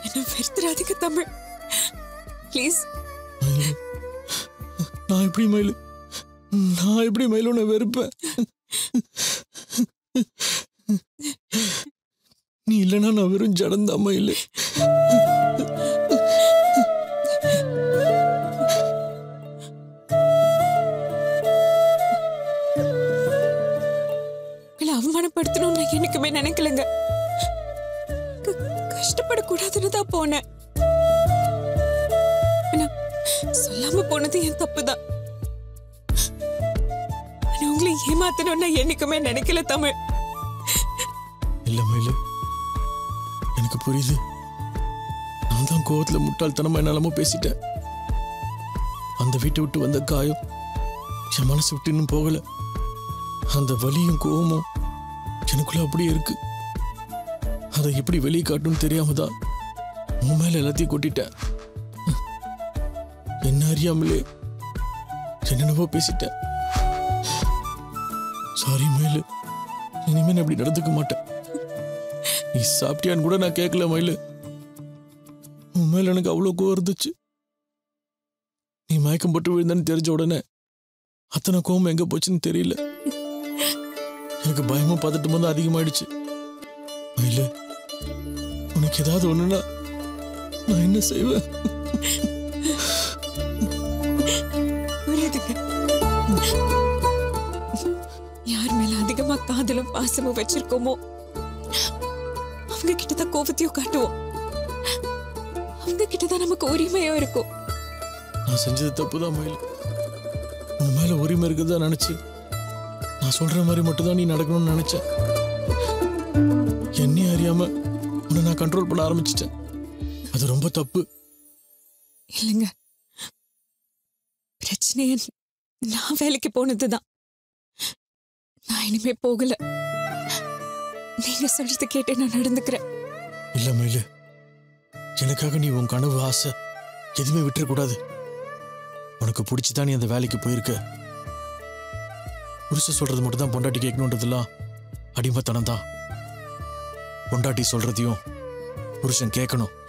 என்ன வெறுத்துறாதீங்க தமிழ் ப்ளீஸ் மயிலு நான் எப்படி மயிலு நான் எப்படி மயிலு உன்னை வெறுப்பேன் நீ இல்லைன்னா நான் வெறும் ஜடந்தான் மயிலு உங்களை அவமானப்படுத்தணும்னு நான் எனக்குமே நினைக்கலங்க க- கஷ்டப்படக்கூடாதுன்னு தான் போனேன் ஆனா சொல்லாம போனது என் தப்பு தான் ஆனா உங்களை ஏமாத்தணும்னு நான் என்னைக்குமே நினைக்கல தமிழ் இல்ல மயிலு எனக்கு புரியுது நான் தான் கோவத்துல முட்டாள்தனமா என்னெல்லாமோ பேசிட்டேன் அந்த வீட்டை விட்டு வந்த காயம் என் மனசு விட்டு இன்னும் போகல அந்த வலியும் கோவமும் எனக்குள்ள அப்படியே இருக்கு அதை எப்படி வெளியே காட்டணும்னு தெரியாம தான் உன் மேல எல்லாத்தையும் கொட்டிட்டேன் என்ன அறியாமலே என்னென்னவோ பேசிட்டேன் சாரி மயிலு இனிமே நான் இப்படி நடந்துக்க மாட்டேன் நீ சாப்பிட்டியான்னு கூட நான் கேட்கல மயிலு உன் மேல எனக்கு அவ்வளோ கோவம் இருந்துச்சு நீ மயக்கம் போட்டு விழுந்தன்னு தெரிஞ்ச உடனே அத்தனை கோவம் எங்க போச்சுன்னு தெரியல எனக்கு பயமும் பதட்டமும் தான் அதிகமாயிடுச்சு மயிலு உனக்கு ஏதாவது ஒண்ணுனா நான் என்ன செய்வேன் புரியுதுங்க யார் மேல அதிகமா காதலும் பாசமும் வச்சிருக்கோமோ அவங்க கிட்டதான் கோபத்தையும் காட்டுவோம் அவங்க கிட்டதான் நமக்கு உரிமையும் இருக்கும் நான் செஞ்சது தப்புதான் மயில் உன் மேல உரிமை இருக்குதா நினைச்சு நான் சொல்ற மாதிரி மட்டும்தான் நீ நடக்கணும்னு நினைச்சேன் என்னையும் அறியாம உன்னை நான் கண்ட்ரோல் பண்ண ஆரம்பிச்சிட்டேன் அது ரொம்ப தப்பு இல்லைங்க பிரச்சனைய நான் வேலைக்கு போனதுதான் நான் இனிமே போகல நீங்க சொல்றது கேட்டு நான் நடந்துக்கிறேன் இல்ல மயிலு எனக்காக நீ உன் கனவு ஆசை எதுவுமே விட்டுறக்கூடாது உனக்கு பிடிச்சுதான் நீ அந்த வேலைக்கு போயிருக்க புருஷ சொல்றது மட்டும் தான் பொண்டாட்டி கேட்கணுன்றதெல்லாம் அடிமைத்தனம் தான் பொண்டாட்டி சொல்றதையும் புருஷன் கேட்கணும்